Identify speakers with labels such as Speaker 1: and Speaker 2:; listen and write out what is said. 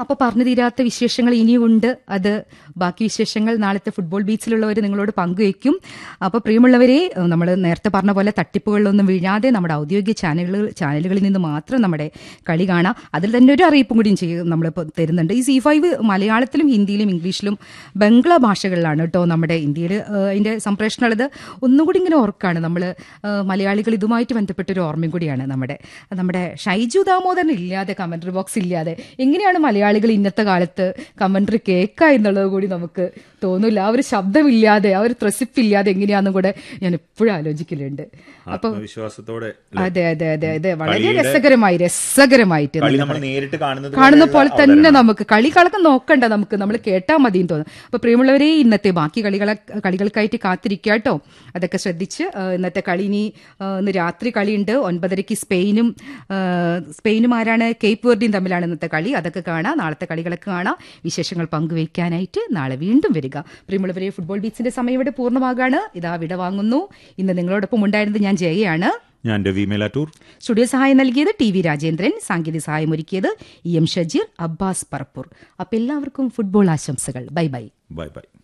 Speaker 1: അപ്പോൾ പറഞ്ഞു തീരാത്ത വിശേഷങ്ങൾ ഇനിയുണ്ട് അത് ബാക്കി വിശേഷങ്ങൾ നാളത്തെ ഫുട്ബോൾ ബീച്ചിലുള്ളവർ നിങ്ങളോട് പങ്കുവയ്ക്കും അപ്പോൾ പ്രിയമുള്ളവരെ നമ്മൾ നേരത്തെ പറഞ്ഞ പോലെ തട്ടിപ്പുകളിലൊന്നും വീഴാതെ നമ്മുടെ ഔദ്യോഗിക ചാനലുകൾ ചാനലുകളിൽ നിന്ന് മാത്രം നമ്മുടെ കളി കാണാം അതിൽ തന്നെ ഒരു അറിയിപ്പും കൂടിയും ചെയ്യും നമ്മളിപ്പോൾ തരുന്നുണ്ട് ഈ സി ഫൈവ് മലയാളത്തിലും ഹിന്ദിയിലും ഇംഗ്ലീഷിലും ബംഗ്ല ഭാഷകളിലാണ് കേട്ടോ നമ്മുടെ ഇന്ത്യയിൽ അതിൻ്റെ സംപ്രേഷണം ഉള്ളത് ഒന്നും കൂടി ഇങ്ങനെ ഓർക്കാണ് നമ്മൾ മലയാളികൾ ഇതുമായിട്ട് ബന്ധപ്പെട്ട ഒരു ഓർമ്മയും കൂടിയാണ് നമ്മുടെ നമ്മുടെ ഷൈജു ദാമോദരൻ ഇല്ലാതെ കമൻട്രി ബോക്സ് ഇല്ലാതെ എങ്ങനെയാണ് മലയാളികൾ ഇന്നത്തെ കാലത്ത് കമൻട്രി കേൾക്കുക എന്നുള്ളത് കൂടി നമുക്ക് തോന്നില്ല ആ ഒരു ശബ്ദമില്ലാതെ ആ ഒരു ത്രസിപ്പില്ലാതെ എങ്ങനെയാണെന്നും കൂടെ ഞാൻ എപ്പോഴും ആലോചിക്കലുണ്ട് അപ്പൊ
Speaker 2: ആത്മവിശ്വാസത്തോടെ
Speaker 1: അതെ അതെ അതെ അതെ വളരെ
Speaker 2: കളിയുടെ-
Speaker 1: രസകരമായി രസകരമായിട്ട്
Speaker 2: കളി നമ്മൾ നേരിട്ട് കാണുന്നത്
Speaker 1: കാണുന്ന പോലെ
Speaker 2: പോലെയുള്ള
Speaker 1: തന്നെ
Speaker 2: അവതരണം.
Speaker 1: നമുക്ക് കളി കളക്കം നോക്കണ്ട നമുക്ക് നമ്മൾ കേട്ടാൽ മതി എന്ന് തോന്നുന്നു അപ്പൊ പ്രിയമുള്ളവരെ ഇന്നത്തെ ബാക്കി കളികളെ കളികൾക്കായിട്ട് കാത്തിരിക്കുക കേട്ടോ അതൊക്കെ ശ്രദ്ധിച്ച് ആ, ഇന്നത്തെ കളി ഇനി ആ, ഇന്ന് രാത്രി കളിയുണ്ട് ഒൻപതരയ്ക്ക് സ്പെയിനും ആ, സ്പെയിനും ആരാണ് കേപ്പ് വെർഡിയും തമ്മിലാണ് ഇന്നത്തെ കളി അതൊക്കെ കാണാം നാളത്തെ കളികളൊക്കെ കാണാം വിശേഷങ്ങൾ പങ്കുവയ്ക്കാനായിട്ട് നാളെ വീണ്ടും വരിക പ്രിയമുള്ളവരെ ഫുട്ബോൾ ബീച്ചിന്റെ സമയം ഇവിടെ പൂർണ്ണമാകാണ് ഇതാ വിട വാങ്ങുന്നു ഇന്ന് നിങ്ങളോടൊപ്പം ഉണ്ടായിരുന്നത് ഞാൻ ജയയാണ്
Speaker 2: ഞാൻ രവി മേലാറ്റൂർ
Speaker 1: സ്റ്റുഡിയോ സഹായം നൽകിയത് ടി വി രാജേന്ദ്രൻ സാങ്കേതിക സഹായം ഒരുക്കിയത് ഇ എം ഷജീർ അബ്ബാസ് പറപ്പൂർ അപ്പം എല്ലാവർക്കും ഫുട്ബോൾ ആശംസകൾ ബൈ ബൈ
Speaker 2: ബൈ ബൈ